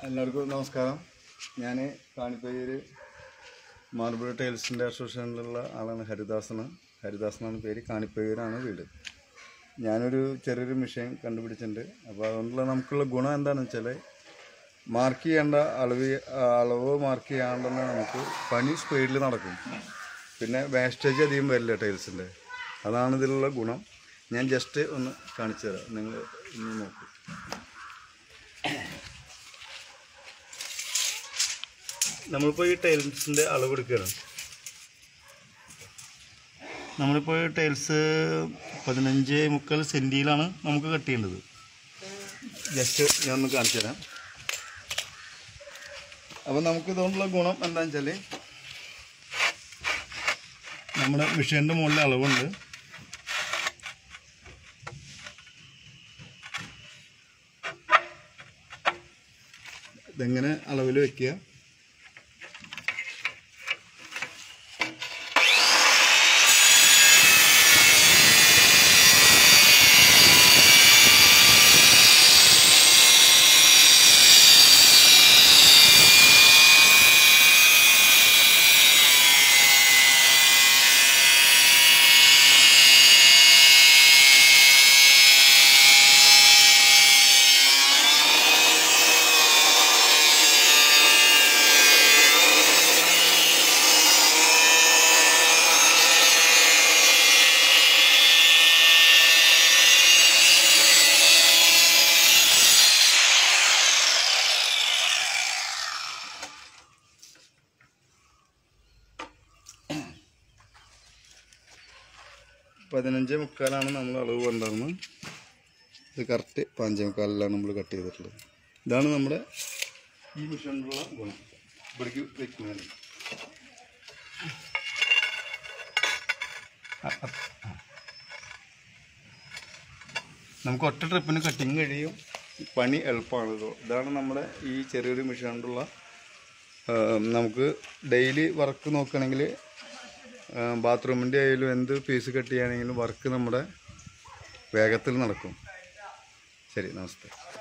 എല്ലാവർക്കും നമസ്കാരം ഞാൻ കാണിപ്പയ്യൂര് മാർബിൾ ടൈൽസിൻ്റെ അസോസിയേഷനിലുള്ള ആളാണ് ഹരിദാസന് ഹരിദാസനാണ് പേര് കാണിപ്പയ്യൂരാണ് വീട് ഞാനൊരു ചെറിയൊരു മെഷീൻ കണ്ടുപിടിച്ചിട്ടുണ്ട് അപ്പോൾ അതുകൊണ്ടുള്ള നമുക്കുള്ള ഗുണം എന്താണെന്ന് വെച്ചാൽ മാർക്ക് ചെയ്യേണ്ട അളവ് അളവ് മാർക്ക് ചെയ്യാണ്ടെന്ന് നമുക്ക് പണി സ്പീഡിൽ നടക്കും പിന്നെ വേസ്റ്റേജ് അധികം വരില്ല ടൈൽസിൻ്റെ അതാണ് ഇതിലുള്ള ഗുണം ഞാൻ ജസ്റ്റ് ഒന്ന് കാണിച്ചു തരാം നിങ്ങൾ ഒന്ന് നോക്കൂ നമ്മളിപ്പോൾ ഈ ടൈൽസിൻ്റെ അളവ് എടുക്കുകയാണ് നമ്മളിപ്പോൾ ഈ ടൈൽസ് പതിനഞ്ച് മുക്കാൽ സെൻറ്റിയിലാണ് നമുക്ക് കട്ട് ചെയ്യേണ്ടത് ജസ്റ്റ് ഞാൻ ഒന്ന് കാണിച്ചു തരാം അപ്പോൾ നമുക്ക് ഇതുകൊണ്ടുള്ള ഗുണം എന്താണെന്ന് വെച്ചാൽ നമ്മുടെ മെഷീൻ്റെ മുകളിൽ അളവുണ്ട് ഇതെങ്ങനെ അളവിൽ വെക്കുക പതിനഞ്ച് മുക്കാലാണ് നമ്മൾ അളവ് കൊണ്ടുവന്ന് ഇത് കറക്റ്റ് പതിനഞ്ച് മുക്കാലിലാണ് നമ്മൾ കട്ട് ചെയ്തിട്ടുള്ളത് ഇതാണ് നമ്മുടെ ഈ മിഷനിലുള്ള ഗുണം ഇവിടേക്ക് വെക്കുന്നതിന് അ- അ- ആ. നമുക്ക് ഒറ്റ ട്രിപ്പിന് കട്ടിങ് കഴിയും പണി എളുപ്പമാണ് ഇത് ഇതാണ് നമ്മുടെ ഈ ചെറിയൊരു മെഷീൻ കൊണ്ടുള്ള ആ, നമുക്ക് ഡെയിലി വർക്ക് നോക്കുകയാണെങ്കിൽ ബാത്റൂമിൻ്റെ ആയാലും എന്ത് പീസ് കട്ട് ചെയ്യുകയാണെങ്കിലും വർക്ക് നമ്മുടെ വേഗത്തിൽ നടക്കും ശരി നമസ്തേ